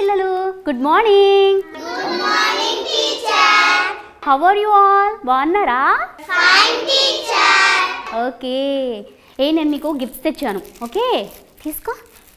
పిల్లలు good morning Good morning, teacher. How are you all బాగున్నారా Fine, teacher. Okay ఏ నేను మీకు గిఫ్ట్స్ తెచ్చాను ఓకే తీసుకో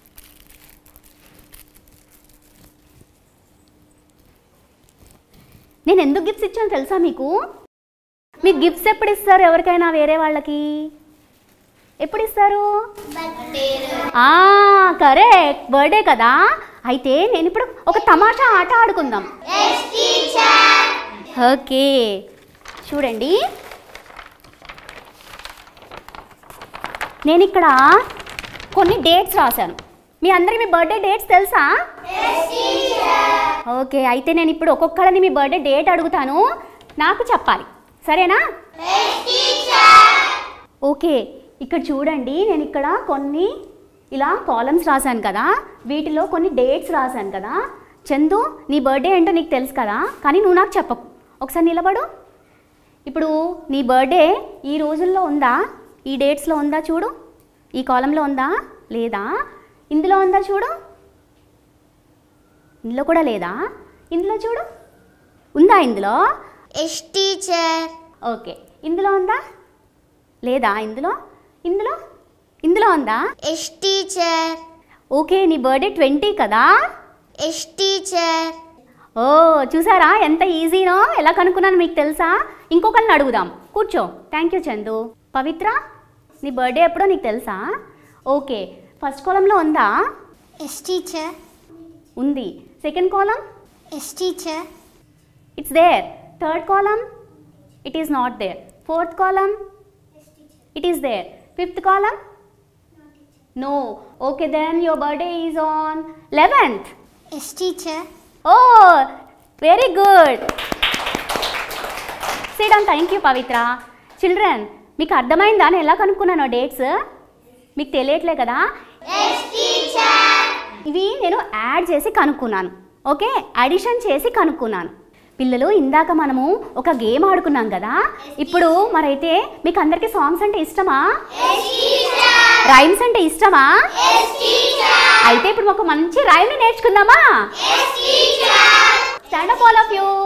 నేను ఎందుకు గిఫ్ట్స్ ఇచ్చాను తెలుసా మీకు మీకు గిఫ్ట్స్ ఎప్పుడు ఇస్తారు ఎవరికైనా వేరే వాళ్ళకి ఎప్పుడు ఇస్తారు ఆ కరెక్ట్ బర్త్డే కదా అయితే నేను ఇప్పుడు ఒక తమాషా ఆట ఆడుకుందాం Yes, teacher. ఓకే చూడండి నేను ఇక్కడ కొన్ని డేట్స్ రాశాను మీ అందరికి మీ బర్త్డే డేట్స్ తెలుసా Yes, teacher. ఓకే అయితే నేను ఇప్పుడు ఒక్కొక్కరిని మీ బర్త్డే డేట్ అడుగుతాను నాకు చెప్పాలి సరేనా Yes, teacher. ఓకే ఇక్కడ చూడండి నేను ఇక్కడ కొన్ని ఇలా కాలమ్స్ రాశాను కదా వీటిలో కొన్ని డేట్స్ రాశాను కదా చందు నీ బర్త్డే ఏంటో నీకు తెలుసు కదా కానీ నువ్వు నాకు చెప్పకు ఒకసారి నిలబడు ఇప్పుడు నీ బర్త్డే ఈ రోజుల్లో ఉందా ఈ డేట్స్లో ఉందా చూడు ఈ కాలంలో ఉందా లేదా ఇందులో ఉందా చూడు ఇందులో కూడా లేదా ఇందులో చూడు ఉందా ఇందులో Yes, teacher. ఓకే ఇందులో ఉందా లేదా ఇందులో ఇందులో ఇందులో ఉందా Yes, teacher. ఓకే నీ బర్త్డే ట్వంటీ కదా Yes, teacher. ఓ చూసారా ఎంత ఈజీనో ఎలా కనుక్కున్నాను మీకు తెలుసా ఇంకొకరిని అడుగుదాం కూర్చో థ్యాంక్ యూ చందు పవిత్ర నీ బర్త్డే ఎప్పుడో నీకు తెలుసా ఓకే ఫస్ట్ కాలంలో ఉందా Yes, teacher. ఉంది second column Yes, teacher. It's there third column it is not there fourth column it is there fifth column no okay then your birthday is on eleventh Yes, teacher. Oh very good sit down thank you Pavithra children మీకు అర్థమైందా నేను ఎలా కనుక్కున్నాను dates మీకు తెలియట్లే కదా Yes, teacher. ఇవి నేను add చేసి కనుక్కున్నాను okay addition చేసి కనుక్కున్నాను పిల్లలు ఇందాక మనము ఒక గేమ్ ఆడుకున్నాం కదా ఇప్పుడు మరైతే మీకు అందరికీ సాంగ్స్ అంటే ఇష్టమా Yes, teacher. రైమ్స్ అంటే ఇష్టమా Yes, teacher. అయితే ఇప్పుడు ఒక మంచి రైమ్ని నేర్చుకుందామా Yes, teacher. Stand up all of you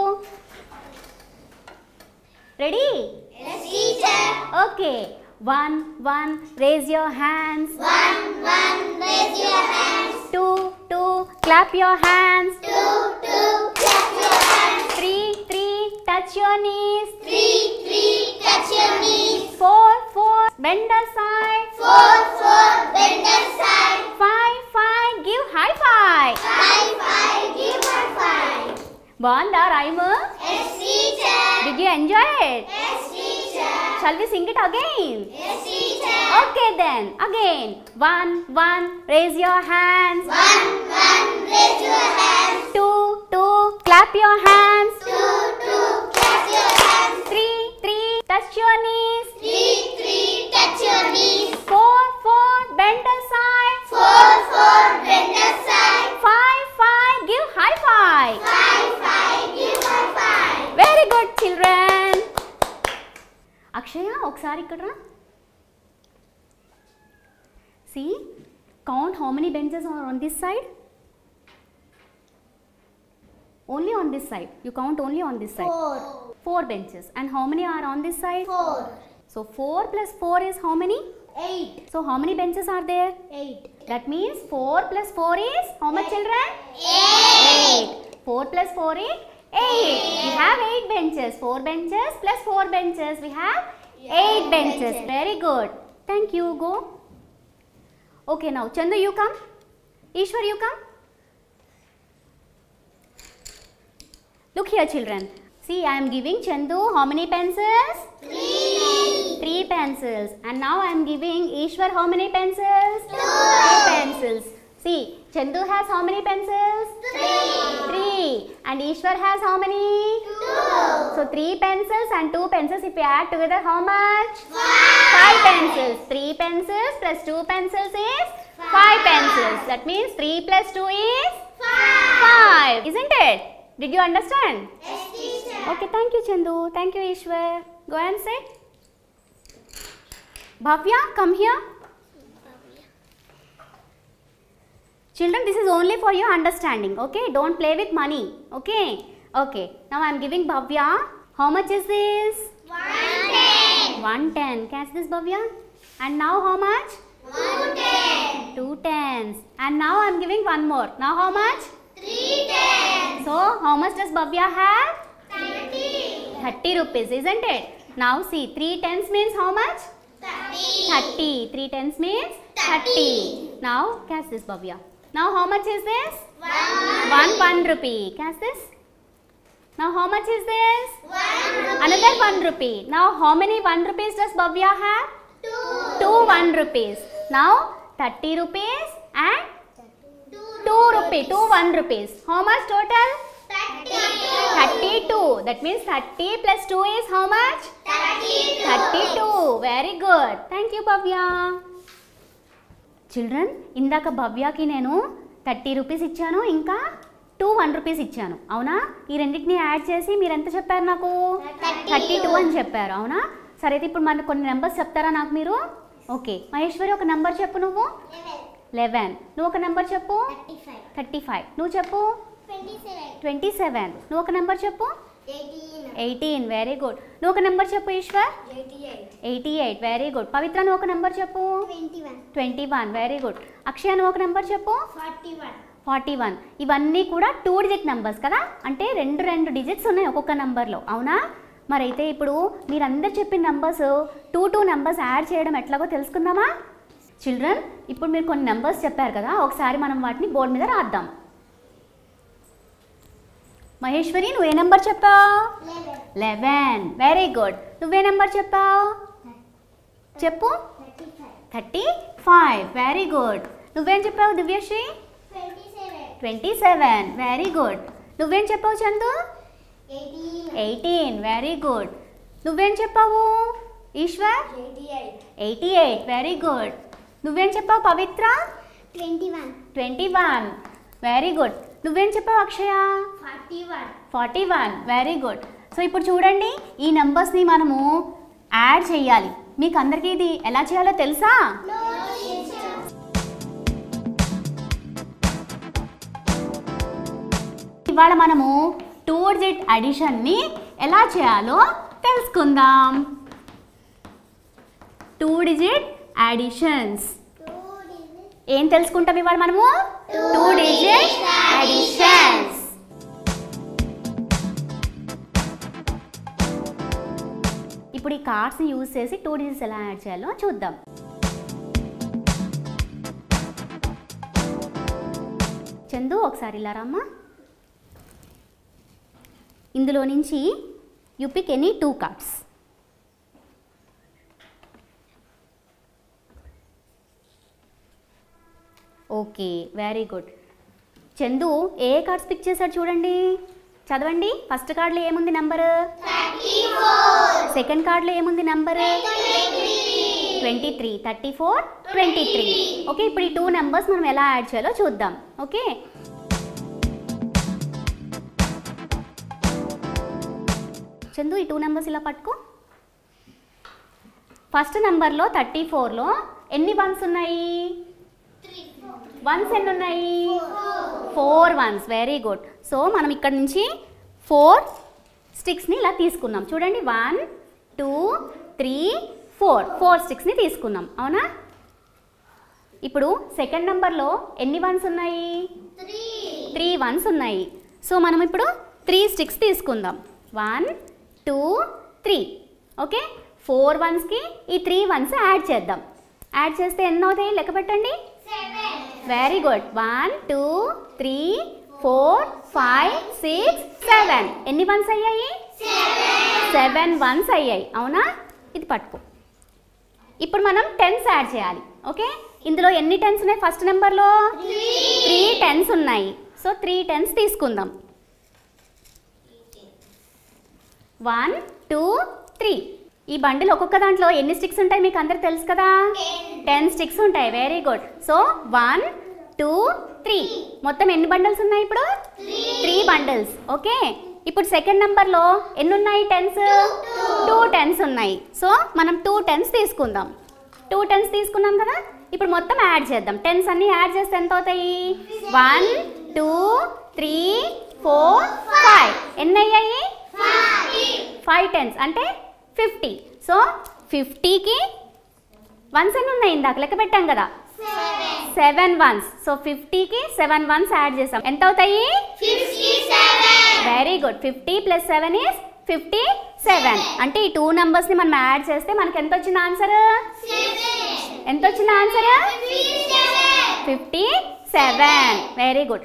ready Yes, teacher. Okay one one raise your hands One, one, raise your hands. Two two clap your hands Two, two, clap your hands. Three three touch your knees Three, three, touch your knees. Four four bend side Four, four, bend aside. Five five give high five Five, five, give her five. బాగుందా rhyme Yes, teacher. Did you enjoy it Yes, teacher. Shall we sing it again Yes, teacher. Okay then again one one raise your hands One, one, raise your hands. Two two clap your hands Two, two, clap your hands. Three three touch your knees Three, three, touch your knees. Four four bend side Four, four, bend aside. Five five give high five Five, five, give her five. Very good children Akshaya ఒకసారి ఇక్కడ రా C count how many benches are on this side only on this side you count only on this side Four. Four benches and how many are on this side Four. So four plus four is how many Eight. So how many benches are there Eight. That means four plus four is how much children Eight. 4 plus 4 is 8. We have 8 benches. 4 benches plus 4 benches. We have 8 benches. Very good. Thank you. Go. Okay, now Chandu, you come. Ishwar, you come. Look here, children. See, I am giving Chandu how many pencils? Three. Three pencils. And now I am giving Ishwar how many pencils? Two. Two pencils. See, Chandu has how many pencils? Three. Three. And Ishwar has how many? Two. So three pencils and two pencils. If you add together, how much? Five. Five pencils. Three pencils plus two pencils is five pencils. That means three plus two is Five. five. Isn't it? Did you understand? Yes, teacher. Okay, thank you, Chandu. Thank you, Ishwar. Go and sit. Bhavya, come here. Children, this is only for your understanding, okay? Don't play with money, okay? Okay, now I am giving Bhavya. How much is this? One ten. 110. Catch this, Bhavya. And now how much? One ten. Two tens. And now I am giving one more. Now how much? Three ten. So, how much does Bhavya have? Thirty. 30 rupees, isn't it? Now see, 3 tens means how much? Thirty. 30. 3 tens means 30. Now, catch this, Bhavya. Now, how much is this? One. One one rupee. Catch this. Now, how much is this? One. Another one rupee. Now, how many one rupees does Bhavya have? Two. Two one rupees. Now, 30 rupees and Two. 2 rupee. 2 one rupees. How much total? Thirty. 32. That means 30 plus 2 is how much? Thirty-two. 32. Very good. Thank you, Bhavya. Children ఇందాక భవ్యాకి నేను thirty rupees ఇచ్చాను ఇంకా two one rupees ఇచ్చాను అవునా ఈ రెండింటిని add చేసి మీరు ఎంత చెప్పారు నాకు థర్టీ టూ అని చెప్పారు అవునా సరే అయితే ఇప్పుడు మనకు కొన్ని నెంబర్స్ చెప్తారా నాకు మీరు ఓకే మహేశ్వరి ఒక నెంబర్ చెప్పు నువ్వు లెవెన్ నువ్వు ఒక నెంబర్ చెప్పు Thirty-five. థర్టీ ఫైవ్ నువ్వు చెప్పు Twenty-seven. ట్వంటీ సెవెన్ నువ్వు ఒక నెంబర్ చెప్పు Eighteen. ఎయిటీన్ వెరీ గుడ్ నువ్వు ఒక నెంబర్ చెప్పు Eshwar Eighty-eight. Eighty eight very good Pavithra నువ్వు ఒక నెంబర్ చెప్పు Twenty-one. Twenty one very good Akshaya నువ్వు ఒక నెంబర్ చెప్పు Forty-one. ఫార్టీ వన్ ఇవన్నీ కూడా టూ డిజిట్ నెంబర్స్ కదా అంటే రెండు రెండు డిజిట్స్ ఉన్నాయి ఒక్కొక్క నెంబర్లో అవునా మరైతే ఇప్పుడు మీరందరు చెప్పిన numbers two two numbers add చేయడం ఎట్లాగో తెలుసుకుందామా చిల్డ్రన్ ఇప్పుడు మీరు కొన్ని నెంబర్స్ చెప్పారు కదా ఒకసారి మనం వాటిని బోర్డు మీద రాద్దాం మహేశ్వరి నువ్వు ఏ నెంబర్ చెప్పావు Eleven. లెవెన్ వెరీ గుడ్ నువ్వే నెంబర్ చెప్పావు చెప్పు Thirty-five. Thirty five very good నువ్వేం చెప్పావు Divyasri Twenty-seven. Twenty seven very good నువ్వేం చెప్పావు Chandu Eighteen. Eighteen very good నువ్వేం చెప్పావు Eshwar Eighty-eight. Eighty eight very good నువ్వేం చెప్పావు Pavithra Twenty-one. Twenty one very good నువ్వేం చెప్పావు Akshaya Forty-one. Forty one very good so ఇప్పుడు చూడండి ఈ నెంబర్స్ని మనము యాడ్ చేయాలి మీకు అందరికీ ఇది ఎలా చేయాలో తెలుసా No, teacher. ఇవాళ మనము టూ డిజిట్ అడిషన్ని ఎలా చేయాలో తెలుసుకుందాం two digit additions Two digits. ఏం తెలుసుకుంటాం ఇవాళ మనము టూ డిజిట్ అడిషన్స్ ఇప్పుడు ఈ కార్డ్స్ని యూజ్ చేసి టూ డిజిట్స్ ఎలా యాడ్ చేయాలో చూద్దాం చందు ఒకసారి ఇలా రామ్మా ఇందులో నుంచి you pick any two cards okay very good Chandu ఏ కార్డ్స్ పిక్ చేశాడు చూడండి చదవండి ఫస్ట్ కార్డులో ఏముంది నెంబర్ సెకండ్ కార్డులో ఏముంది number twenty three thirty four twenty three okay ఇప్పుడు ఈ టూ నెంబర్స్ మనం ఎలా యాడ్ చేయాలో చూద్దాం ఓకే చందు ఈ టూ నెంబర్స్ ఇలా పట్టుకో ఫస్ట్ నెంబర్లో థర్టీ ఫోర్లో ఎన్ని వన్స్ ఉన్నాయి వన్స్ ఎన్ని ఉన్నాయి four ones very good so మనం ఇక్కడ నుంచి ఫోర్ స్టిక్స్ని ఇలా తీసుకున్నాం చూడండి one two three four four స్టిక్స్ని తీసుకున్నాం అవునా ఇప్పుడు సెకండ్ నెంబర్లో ఎన్ని వన్స్ ఉన్నాయి Three. త్రీ వన్స్ ఉన్నాయి సో మనం ఇప్పుడు త్రీ స్టిక్స్ తీసుకుందాం one two three okay four వన్స్కి ఈ త్రీ వన్స్ యాడ్ చేద్దాం యాడ్ చేస్తే ఎన్ని అవుతాయి లెక్క పెట్టండి Seven. Very good one two three four five six seven ఎన్ని వన్స్ అయ్యాయి సెవెన్ వన్స్ అయ్యాయి అవునా ఇది పట్టుకో ఇప్పుడు మనం టెన్స్ యాడ్ చేయాలి ఓకే ఇందులో ఎన్ని టెన్స్ ఉన్నాయి ఫస్ట్ నెంబర్లో త్రీ టెన్స్ ఉన్నాయి సో త్రీ టెన్స్ తీసుకుందాం వన్ టూ త్రీ ఈ బండిల్ ఒక్కొక్క దాంట్లో ఎన్ని స్టిక్స్ ఉంటాయి మీకు అందరికి తెలుసు కదా టెన్ స్టిక్స్ ఉంటాయి very good so one two three మొత్తం ఎన్ని బండిల్స్ ఉన్నాయి ఇప్పుడు త్రీ బండిల్స్ ఓకే ఇప్పుడు సెకండ్ నెంబర్లో ఎన్ని ఉన్నాయి టెన్స్ టూ టెన్స్ ఉన్నాయి సో మనం టూ టెన్స్ తీసుకుందాం టూ టెన్స్ తీసుకున్నాం కదా ఇప్పుడు మొత్తం యాడ్ చేద్దాం టెన్స్ అన్ని యాడ్ చేస్తే ఎంత అవుతాయి one two three four five ఎన్ని అయ్యాయి ఫైవ్ టెన్స్ అంటే ఫిఫ్టీ సో ఫిఫ్టీకి వన్స్ ఎన్ని ఉన్నాయి ఇందాక లెక్క పెట్టాం కదా సెవెన్ వన్స్ సో ఫిఫ్టీకి సెవెన్ వన్స్ యాడ్ చేసాం ఎంత అవుతాయి very good fifty plus seven is fifty seven అంటే ఈ టూ నెంబర్స్ని మనం యాడ్ చేస్తే మనకి ఎంత వచ్చింది ఆన్సర్ ఎంత వచ్చింది answer fifty seven very good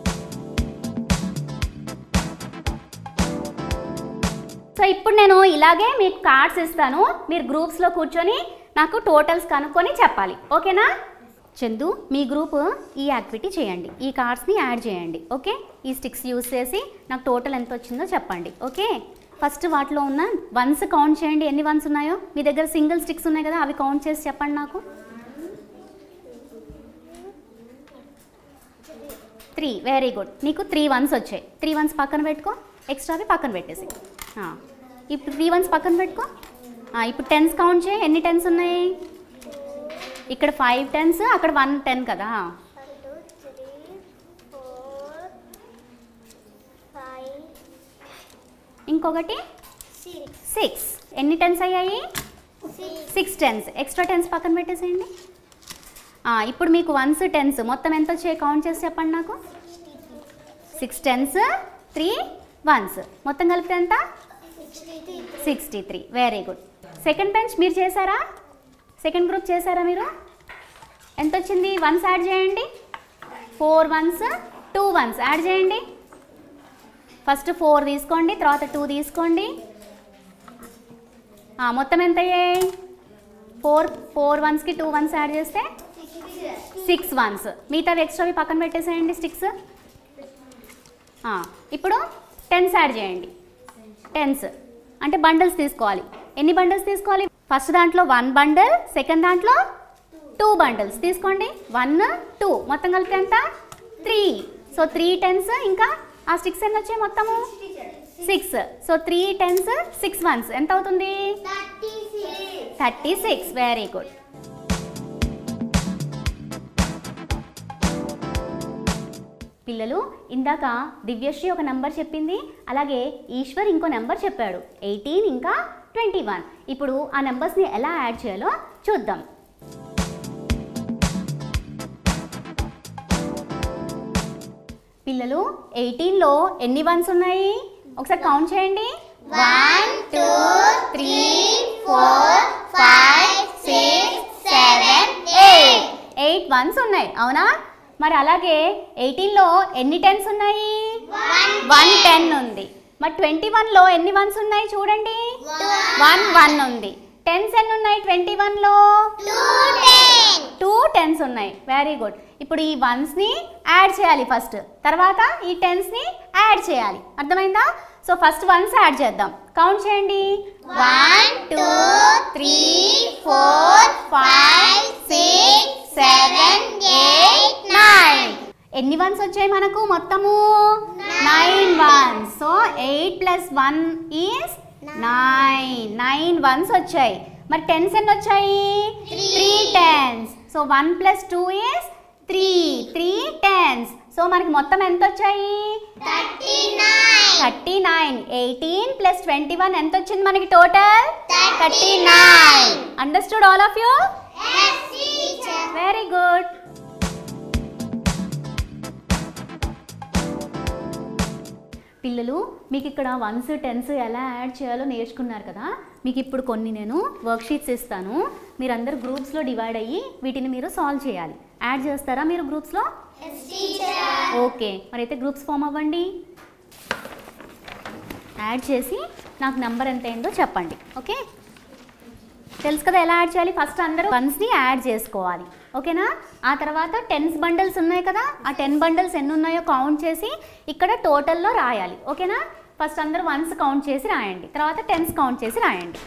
so ఇప్పుడు నేను ఇలాగే మీకు కార్డ్స్ ఇస్తాను మీరు గ్రూప్స్లో కూర్చొని నాకు టోటల్స్ కనుక్కొని చెప్పాలి ఓకేనా చందు మీ గ్రూప్ ఈ యాక్టివిటీ చేయండి ఈ కార్డ్స్ని యాడ్ చేయండి ఓకే ఈ స్టిక్స్ యూస్ చేసి నాకు టోటల్ ఎంత వచ్చిందో చెప్పండి ఓకే ఫస్ట్ వాటిలో ఉన్న వన్స్ కౌంట్ చేయండి ఎన్ని వన్స్ ఉన్నాయో మీ దగ్గర సింగిల్ స్టిక్స్ ఉన్నాయి కదా అవి కౌంట్ చేసి చెప్పండి నాకు త్రీ వెరీ గుడ్ నీకు త్రీ వన్స్ వచ్చాయి త్రీ వన్స్ పక్కన పెట్టుకో ఎక్స్ట్రావి పక్కన పెట్టేసి ఆ, ఇప్పుడు త్రీ వన్స్ పక్కన పెట్టుకో ఆ, ఇప్పుడు టెన్స్ కౌంట్ చేయి ఎన్ని టెన్స్ ఉన్నాయి ఇక్కడ ఫైవ్ టెన్స్ అక్కడ వన్ టెన్ కదా ఇంకొకటి సిక్స్ ఎన్ని టెన్స్ అయ్యాయి సిక్స్ టెన్స్ ఎక్స్ట్రా టెన్స్ పక్కన పెట్టేసేయండి ఆ, ఇప్పుడు మీకు వన్స్ టెన్స్ మొత్తం ఎంత వచ్చాయి కౌంట్ చేసి చెప్పండి నాకు సిక్స్ టెన్స్ త్రీ వన్స్ మొత్తం కలిపితే ఎంత sixty three very good second bench మీరు చేశారా సెకండ్ గ్రూప్ చేశారా మీరు ఎంత వచ్చింది వన్స్ యాడ్ చేయండి four ones two ones add చేయండి ఫస్ట్ ఫోర్ తీసుకోండి తర్వాత టూ తీసుకోండి ఆ, మొత్తం ఎంత అయ్యాయి ఫోర్ ఫోర్ వన్స్కి టూ వన్స్ యాడ్ చేస్తే సిక్స్ వన్స్ మిగతావి ఎక్స్ట్రావి పక్కన పెట్టేసేయండి స్టిక్స్ ఇప్పుడు టెన్స్ యాడ్ చేయండి టెన్స్ అంటే బండిల్స్ తీసుకోవాలి ఎన్ని బండిల్స్ తీసుకోవాలి ఫస్ట్ దాంట్లో వన్ బండిల్ సెకండ్ దాంట్లో టూ బండిల్స్ తీసుకోండి వన్ టూ మొత్తం కలిపి ఎంత త్రీ సో త్రీ టెన్స్ ఇంకా ఆ స్టిక్స్ ఎన్ని వచ్చాయి మొత్తము six so three tens six ones ఎంత అవుతుంది థర్టీ సిక్స్ వెరీ గుడ్ పిల్లలు ఇందాక దివ్యశ్రీ ఒక నెంబర్ చెప్పింది అలాగే ఈశ్వర్ ఇంకో నెంబర్ చెప్పాడు ఎయిటీన్ ఇంకా ట్వంటీ వన్ ఇప్పుడు ఆ నెంబర్స్ని ఎలా యాడ్ చేయాలో చూద్దాం పిల్లలు ఎయిటీన్లో ఎన్ని వన్స్ ఉన్నాయి ఒకసారి కౌంట్ చేయండి one two three four five six seven eight eight ones ఉన్నాయి అవునా మరి అలాగే ఎయిటీన్లో ఎన్ని టెన్స్ ఉన్నాయి వన్ టెన్ ఉంది మరి ట్వంటీ వన్లో ఎన్ని వన్స్ ఉన్నాయి చూడండి వన్ వన్ ఉంది టెన్స్ ఎన్ని ఉన్నాయి ట్వంటీ వన్లో టూ టెన్స్ ఉన్నాయి వెరీ గుడ్ ఇప్పుడు ఈ వన్స్ని యాడ్ చేయాలి ఫస్ట్ తర్వాత ఈ టెన్స్ని యాడ్ చేయాలి అర్థమైందా సో ఫస్ట్ వన్స్ యాడ్ చేద్దాం కౌంట్ చేయండి one two three four five six seven eight nine ఎన్ని వన్స్ వచ్చాయి మనకు మొత్తము nine ones so eight plus one is nine nine ones వచ్చాయి మరి టెన్స్ ఎన్ని వచ్చాయి three tens so one plus two is three three tens so మనకి మొత్తం ఎంత వచ్చాయి thirty nine eighteen plus twenty one ఎంత వచ్చింది మనకి total thirty nine understood all of you very good పిల్లలు మీకు ఇక్కడ వన్స్ టెన్స్ ఎలా యాడ్ చేయాలో నేర్చుకున్నారు కదా మీకు ఇప్పుడు కొన్ని నేను వర్క్షీట్స్ ఇస్తాను మీరందరూ గ్రూప్స్లో డివైడ్ అయ్యి వీటిని మీరు సాల్వ్ చేయాలి యాడ్ చేస్తారా మీరు గ్రూప్స్లో ఓకే మరి అయితే గ్రూప్స్ ఫామ్ అవ్వండి యాడ్ చేసి నాకు నెంబర్ ఎంత అయిందో చెప్పండి ఓకే తెలుసు కదా ఎలా యాడ్ చేయాలి ఫస్ట్ అందరూ వన్స్ని యాడ్ చేసుకోవాలి ఓకేనా ఆ తర్వాత టెన్స్ బండిల్స్ ఉన్నాయి కదా ఆ టెన్ బండిల్స్ ఎన్ని ఉన్నాయో కౌంట్ చేసి ఇక్కడ టోటల్లో రాయాలి ఓకేనా ఫస్ట్ అందరూ వన్స్ కౌంట్ చేసి రాయండి తర్వాత టెన్స్ కౌంట్ చేసి రాయండి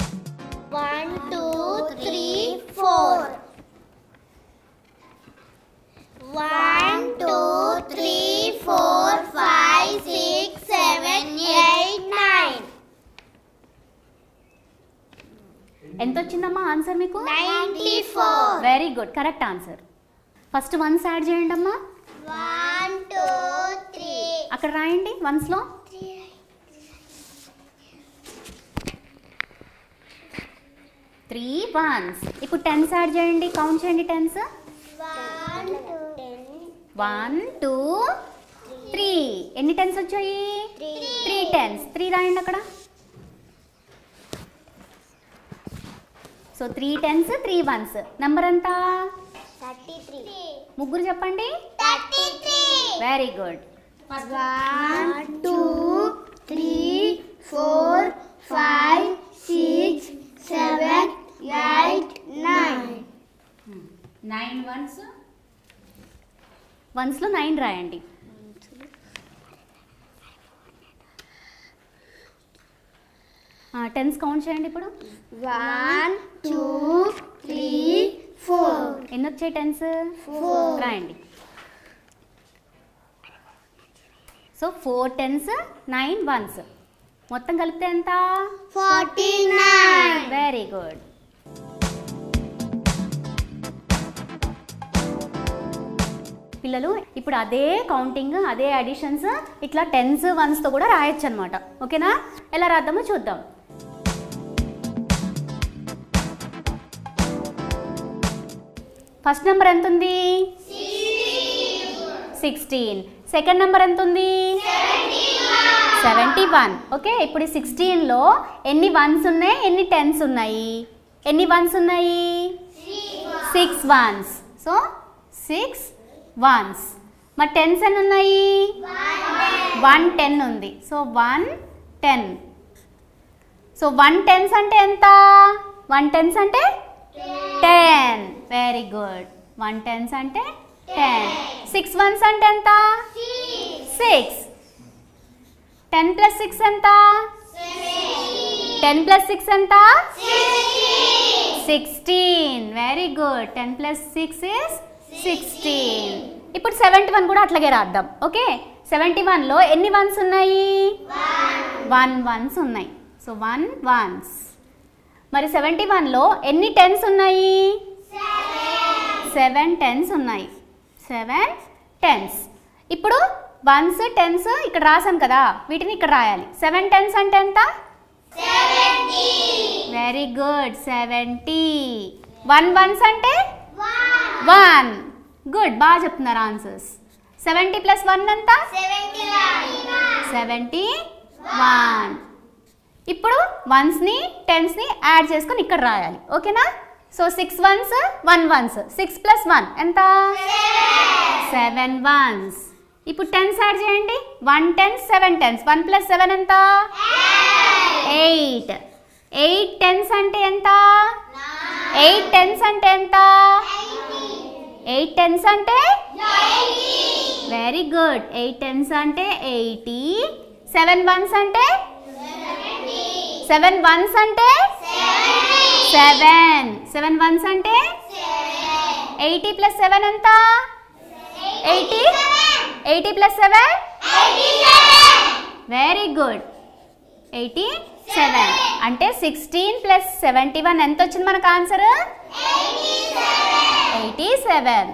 One, two, three, four. ఎంత వచ్చిందమ్మా ఆన్సర్ మీకు ninety four very good correct answer first ones add చేయండి అమ్మా వన్ టూ త్రీ అక్కడ రాయండి వన్స్లో త్రీ వన్స్ ఇప్పుడు టెన్స్ యాడ్ చేయండి కౌంట్ చేయండి tens one two ten one two three ఎన్ని టెన్స్ వచ్చాయి త్రీ త్రీ టెన్స్ త్రీ రాయండి అక్కడ so three tens three ones number ఎంత థర్టీ త్రీ ముగ్గురు చెప్పండి thirty three very good one two three four five six seven eight nine nine once వన్స్లో nine రాయండి tens count చేయండి ఇప్పుడు వన్ టూ త్రీ ఫోర్ ఎన్ని వచ్చాయి టెన్స్ Four. రాయండి so four tens nine ones మొత్తం కలిపితే ఎంత ఫార్టీ నైన్ వెరీ గుడ్ పిల్లలు ఇప్పుడు అదే కౌంటింగ్ అదే అడిషన్స్ ఇట్లా టెన్స్ వన్స్తో కూడా రాయొచ్చు అనమాట ఓకేనా ఎలా రాద్దామో చూద్దాం ఫస్ట్ నెంబర్ ఎంత ఉంది సిక్స్టీన్ సెకండ్ నెంబర్ ఎంత ఉంది సెవెంటీ వన్ ఓకే ఇప్పుడు సిక్స్టీన్లో ఎన్ని వన్స్ ఉన్నాయి ఎన్ని టెన్స్ ఉన్నాయి ఎన్ని వన్స్ ఉన్నాయి six ones so six ones మరి టెన్స్ ఎన్ని ఉన్నాయి వన్ టెన్ ఉంది so one ten so one tens అంటే ఎంత వన్ టెన్స్ అంటే ten very good one tens అంటే టెన్ సిక్స్ వన్స్ అంటే ఎంత సిక్స్ టెన్ ప్లస్ సిక్స్ ఎంత టెన్ ప్లస్ సిక్స్ ఎంత sixteen very good ten plus six is sixteen ఇప్పుడు seventy one కూడా అట్లాగే రాద్దాం ఓకే సెవెంటీ వన్లో ఎన్ని వన్స్ ఉన్నాయి వన్ వన్స్ ఉన్నాయి సో వన్ వన్స్ మరి సెవెంటీ వన్లో ఎన్ని టెన్స్ ఉన్నాయి సెవెన్ టెన్స్ ఉన్నాయి సెవెన్ టెన్స్ ఇప్పుడు వన్స్ టెన్స్ ఇక్కడ రాసాం కదా వీటిని ఇక్కడ రాయాలి సెవెన్ టెన్స్ అంటే ఎంత very good seventy one ones అంటే వన్ గుడ్ బాగా చెప్తున్నారు ఆన్సర్స్ సెవెంటీ ప్లస్ వన్ ఎంత సెవెంటీ వన్ ఇప్పుడు వన్స్ని టెన్స్ని యాడ్ చేసుకొని ఇక్కడ రాయాలి ఓకేనా so six ones one ones six plus one ఎంత సెవెన్ వన్స్ ఇప్పుడు టెన్స్ యాడ్ చేయండి one tens seven tens one plus seven ఎంత ఎయిట్ ఎయిట్ టెన్స్ అంటే ఎంత ఎయిట్ టెన్స్ అంటే ఎంత ఎయిట్ టెన్స్ అంటే వెరీ గుడ్ ఎయిట్ టెన్స్ అంటే ఎయిటీ సెవెన్ వన్స్ అంటే సెవెన్ వన్స్ అంటే సెవెన్ సెవెన్ వన్స్ అంటే ఎయిటీ ప్లస్ సెవెన్ ఎంత eighty eighty plus seven very good eighty seven అంటే సిక్స్టీన్ ప్లస్ సెవెంటీ వన్ ఎంత వచ్చింది మనకు ఆన్సర్ ఎయిటీ సెవెన్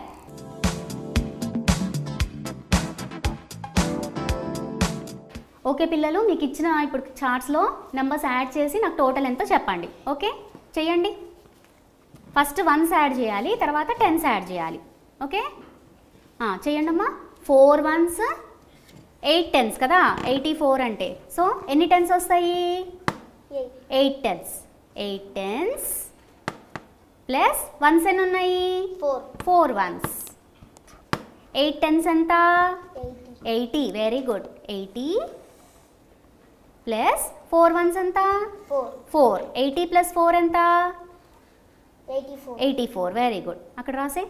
ఓకే పిల్లలు మీకు ఇచ్చిన ఇప్పుడు చార్ట్స్లో నెంబర్స్ యాడ్ చేసి నాకు టోటల్ ఎంతో చెప్పండి ఓకే చేయండి ఫస్ట్ వన్స్ యాడ్ చేయాలి తర్వాత టెన్స్ యాడ్ చేయాలి ఓకే ఆ, చేయండి అమ్మా ఫోర్ వన్స్ ఎయిట్ టెన్స్ కదా ఎయిటీ ఫోర్ అంటే సో ఎన్ని టెన్స్ వస్తాయి eight tens eight tens plus ones ఎన్ని ఉన్నాయి four four ones eight tens ఎంత eighty eighty very good eighty plus four ones ఎంత four four eighty plus four ఎంత eighty four eighty four very good అక్కడ రాసే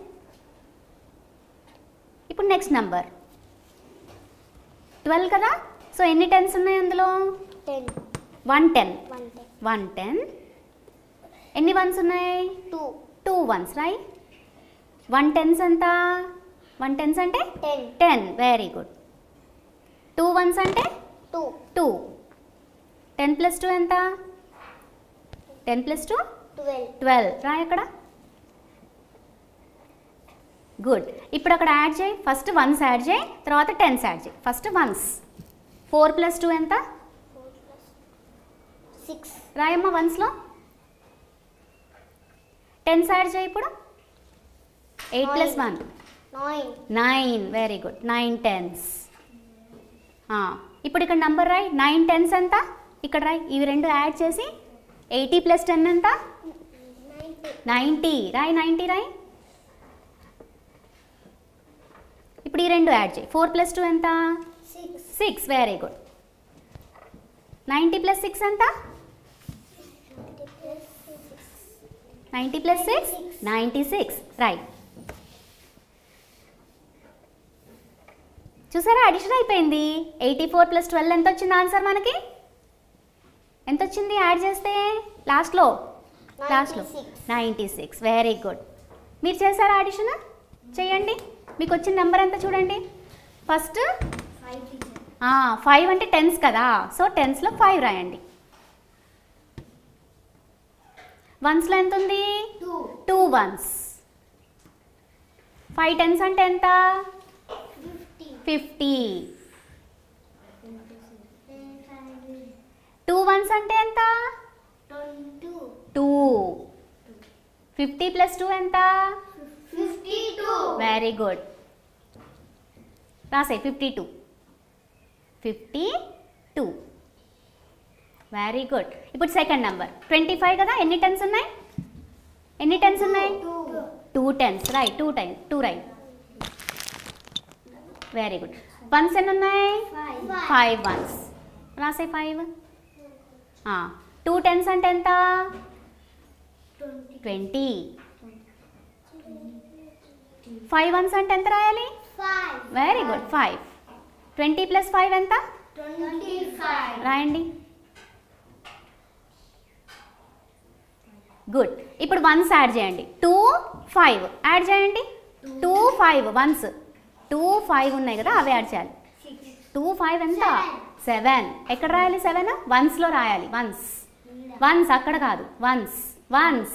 ఇప్పుడు next number twelve కదా so ఎన్ని టెన్స్ ఉన్నాయి అందులో ten one ten one ten one ten ఎన్ని వన్స్ ఉన్నాయి two two ones right one tens ఎంత వన్ టెన్స్ అంటే ten ten very good two ones అంటే two two ten plus two ఎంత ten plus two twelve twelve రాయి అక్కడ good ఇప్పుడు అక్కడ యాడ్ చేయి ఫస్ట్ వన్స్ యాడ్ చేయి తర్వాత టెన్స్ యాడ్ చేయి first ones four plus two ఎంత ఫోర్ ప్లస్ సిక్స్ రాయమ్మ వన్స్లో టెన్స్ యాడ్ చేయి ఇప్పుడు eight plus one nine nine very good nine tens ఇప్పుడు ఇక్కడ నంబర్ రాయి నైన్ టెన్స్ ఎంత ఇక్కడ రాయి ఇవి రెండు యాడ్ చేసి ఎయిటీ ప్లస్ టెన్ ఎంత నైన్టీ నైంటీ రాయి నైంటీ రాయి ఇప్పుడు ఈ రెండు యాడ్ చేయి ఫోర్ ప్లస్ టూ ఎంత six six very good ninety plus six ఎంత ninety plus six ninety six right చూసారా అడిషన్ అయిపోయింది ఎయిటీ ఫోర్ ప్లస్ ట్వెల్వ్ ఎంత వచ్చింది ఆన్సర్ మనకి ఎంత వచ్చింది యాడ్ చేస్తే లాస్ట్లో లాస్ట్లో 96. నైంటీ సిక్స్ వెరీ గుడ్ మీరు చేశారా అడిషన్ చేయండి మీకు వచ్చిన నెంబర్ ఎంత చూడండి ఫస్ట్ ఫైవ్ అంటే టెన్స్ కదా సో టెన్స్లో ఫైవ్ రాయండి వన్స్లో ఎంత ఉంది two two ones five tens అంటే ఎంత ఫిఫ్టీ ఫిఫ్టీ టూ వన్స్ అంటే ఎంత twenty two fifty plus two ఎంత ఫిఫ్టీ టూ వెరీ గుడ్ రాసే fifty two fifty two very good ఇప్పుడు సెకండ్ నెంబర్ ట్వంటీ ఫైవ్ కదా ఎన్ని టెన్స్ ఉన్నాయి ఎన్ని టెన్స్ ఉన్నాయి two two tens right two time two right very good ones ఎన్ని ఉన్నాయి ఫైవ్ ఫైవ్ వన్స్ రాసే ఫైవ్ టూ టెన్స్ అంటే ఎంత ట్వంటీ ట్వంటీ ఫైవ్ వన్స్ అంటే ఎంత రాయాలి five very good five twenty plus five ఎంత ట్వంటీ ఫైవ్ రాయండి గుడ్ ఇప్పుడు వన్స్ యాడ్ చేయండి టూ ఫైవ్ యాడ్ చేయండి two five ones two five ఉన్నాయి కదా అవి యాడ్ చేయాలి సిక్స్ టూ ఫైవ్ ఎంత Seven. సెవెన్ ఎక్కడ రాయాలి సెవెన్ వన్స్లో రాయాలి వన్స్ వన్స్ అక్కడ కాదు ones ones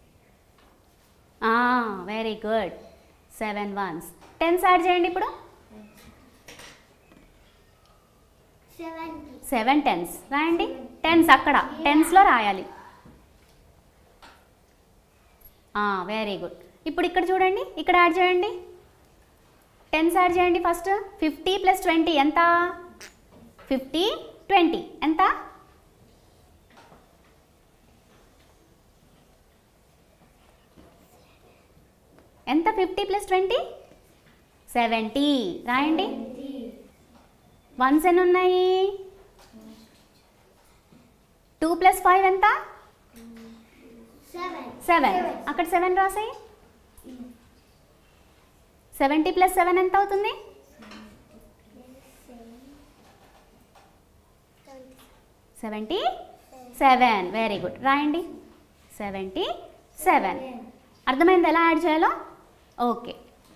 very good seven ones tens add చేయండి ఇప్పుడు సెవెంటీ సెవెన్ టెన్స్ రాయండి టెన్స్ అక్కడ టెన్స్లో రాయాలి వెరీ గుడ్ ఇప్పుడు ఇక్కడ చూడండి ఇక్కడ యాడ్ చేయండి టెన్స్ యాడ్ చేయండి ఫస్ట్ ఫిఫ్టీ ప్లస్ ట్వంటీ ఎంత ఫిఫ్టీ ట్వంటీ ఎంత ఎంత ఫిఫ్టీ ప్లస్ ట్వంటీ సెవెంటీ రాయండి వన్స్ ఎన్ని ఉన్నాయి టూ ప్లస్ ఫైవ్ ఎంత సెవెన్ సెవెన్ అక్కడ సెవెన్ రాసాయి సెవెంటీ ప్లస్ సెవెన్ ఎంత అవుతుంది సెవెంటీ సెవెన్ వెరీ గుడ్ రాయండి సెవెంటీ సెవెన్ అర్థమైంది ఎలా యాడ్ చేయాలో ఓకే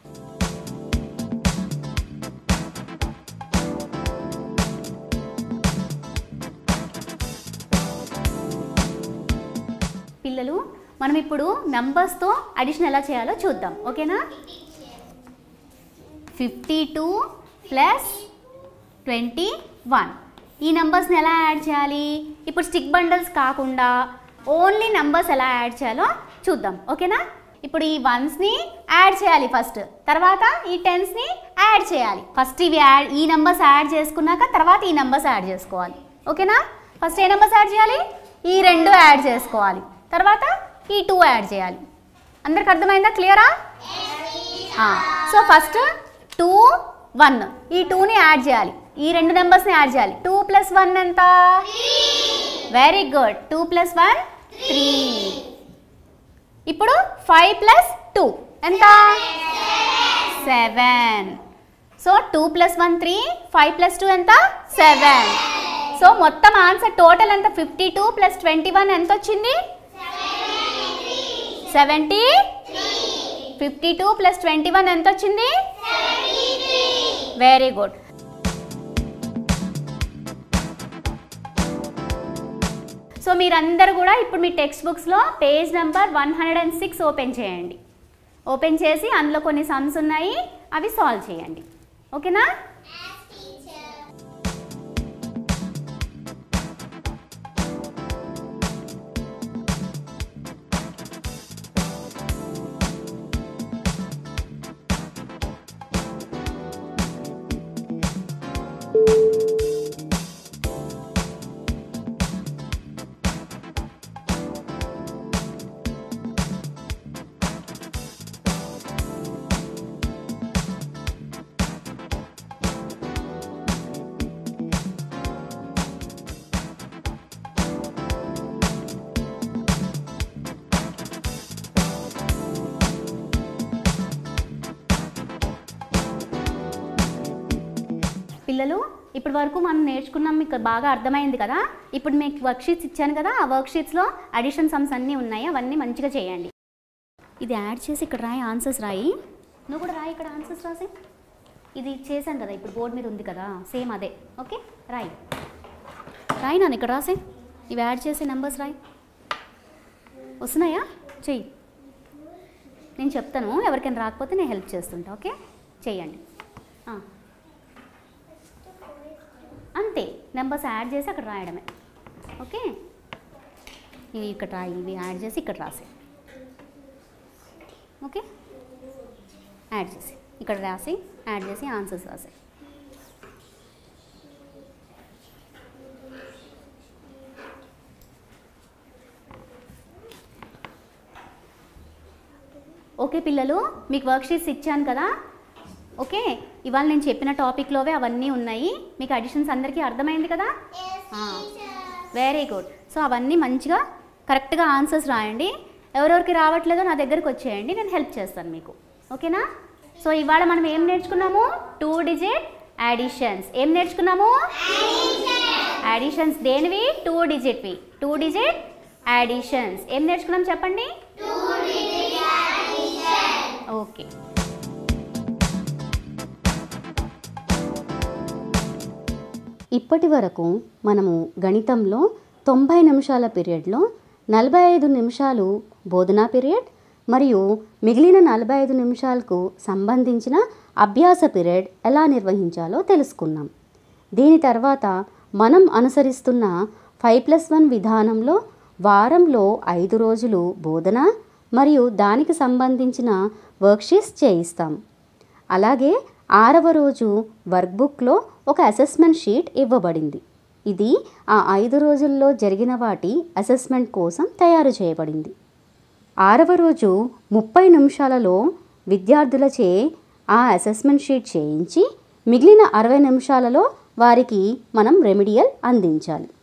పిల్లలు మనం ఇప్పుడు నంబర్స్తో అడిషన్ ఎలా చేయాలో చూద్దాం ఓకేనా fifty two plus twenty one ఈ నెంబర్స్ని ఎలా యాడ్ చేయాలి ఇప్పుడు స్టిక్ బండల్స్ కాకుండా ఓన్లీ నెంబర్స్ ఎలా యాడ్ చేయాలో చూద్దాం ఓకేనా ఇప్పుడు ఈ వన్స్ని యాడ్ చేయాలి ఫస్ట్ తర్వాత ఈ టెన్స్ని యాడ్ చేయాలి ఫస్ట్ ఇవి యాడ్ ఈ నెంబర్స్ యాడ్ చేసుకున్నాక తర్వాత ఈ నెంబర్స్ యాడ్ చేసుకోవాలి ఓకేనా ఫస్ట్ ఏ నెంబర్స్ యాడ్ చేయాలి ఈ రెండు యాడ్ చేసుకోవాలి తర్వాత ఈ టూ యాడ్ చేయాలి అందరికి అర్థమైందా క్లియరా సో ఫస్ట్ టూ వన్ ఈ టూని యాడ్ చేయాలి ఈ రెండు నెంబర్స్ని యాడ్ చేయాలి టూ ప్లస్ వన్ ఎంత very good two plus one three ఇప్పుడు ఫైవ్ ప్లస్ టూ ఎంత seven so two plus one three five plus two ఎంత సెవెన్ సో మొత్తం ఆన్సర్ టోటల్ ఎంత fifty two plus twenty one ఎంత వచ్చింది seventy fifty two plus twenty one ఎంత వచ్చింది very good so మీరందరూ కూడా ఇప్పుడు మీ టెక్స్ట్ బుక్స్లో page number one hundred and six open చేయండి ఓపెన్ చేసి అందులో కొన్ని సమ్స్ ఉన్నాయి అవి సాల్వ్ చేయండి ఓకేనా పిల్లలు ఇప్పటి వరకు మనం నేర్చుకున్నాం మీకు బాగా అర్థమైంది కదా ఇప్పుడు మీకు వర్క్షీట్స్ ఇచ్చాను కదా ఆ వర్క్షీట్స్లో అడిషన్ సమ్స్ అన్నీ ఉన్నాయి అవన్నీ మంచిగా చేయండి ఇది యాడ్ చేసి ఇక్కడ రాయి ఆన్సర్స్ రాయి నువ్వు కూడా రాయి ఇక్కడ ఆన్సర్స్ రాసి ఇది చేశాను కదా ఇప్పుడు బోర్డు మీద ఉంది కదా సేమ్ అదే ఓకే రాయి రాయి నాన్న ఇక్కడ రాసే ఇవి యాడ్ చేసి నెంబర్స్ రాయి వస్తున్నాయా చెయ్యి నేను చెప్తాను ఎవరికైనా రాకపోతే నేను హెల్ప్ చేస్తుంటా ఓకే చెయ్యండి ఆ. అంతే నెంబర్స్ యాడ్ చేసి అక్కడ రాయడమే ఓకే ఇవి ఇక్కడ రాయి ఇవి యాడ్ చేసి ఇక్కడ రాసే ఓకే యాడ్ చేసి ఇక్కడ రాసి యాడ్ చేసి ఆన్సర్స్ రాసే ఓకే పిల్లలు మీకు వర్క్షీట్స్ ఇచ్చాను కదా ఓకే ఇవాళ నేను చెప్పిన టాపిక్లోవే అవన్నీ ఉన్నాయి మీకు అడిషన్స్ అందరికీ అర్థమైంది కదా వెరీ గుడ్ సో అవన్నీ మంచిగా కరెక్ట్గా ఆన్సర్స్ రాయండి ఎవరెవరికి రావట్లేదో నా దగ్గరికి వచ్చేయండి నేను హెల్ప్ చేస్తాను మీకు ఓకేనా సో ఇవాళ మనం ఏం నేర్చుకున్నాము టూ డిజిట్ అడిషన్స్ ఏం నేర్చుకున్నాము అడిషన్స్ దేనివి టూ డిజిట్వి టూ డిజిట్ అడిషన్స్ ఏం నేర్చుకున్నాం చెప్పండి ఓకే ఇప్పటి వరకు మనము గణితంలో తొంభై నిమిషాల పీరియడ్లో నలభై ఐదు నిమిషాలు బోధనా పీరియడ్ మరియు మిగిలిన నలభై ఐదు నిమిషాలకు సంబంధించిన అభ్యాస పీరియడ్ ఎలా నిర్వహించాలో తెలుసుకున్నాం దీని తర్వాత మనం అనుసరిస్తున్న ఫైవ్ ప్లస్ వన్ విధానంలో వారంలో ఐదు రోజులు బోధన మరియు దానికి సంబంధించిన వర్క్షీట్స్ చేయిస్తాం అలాగే ఆరవ రోజు వర్క్బుక్లో ఒక అసెస్మెంట్ షీట్ ఇవ్వబడింది ఇది ఆ ఐదు రోజుల్లో జరిగిన వాటి అసెస్మెంట్ కోసం తయారు చేయబడింది ఆరవ రోజు ముప్పై నిమిషాలలో విద్యార్థులచే ఆ అసెస్మెంట్ షీట్ చేయించి మిగిలిన అరవై నిమిషాలలో వారికి మనం రెమిడియల్ అందించాలి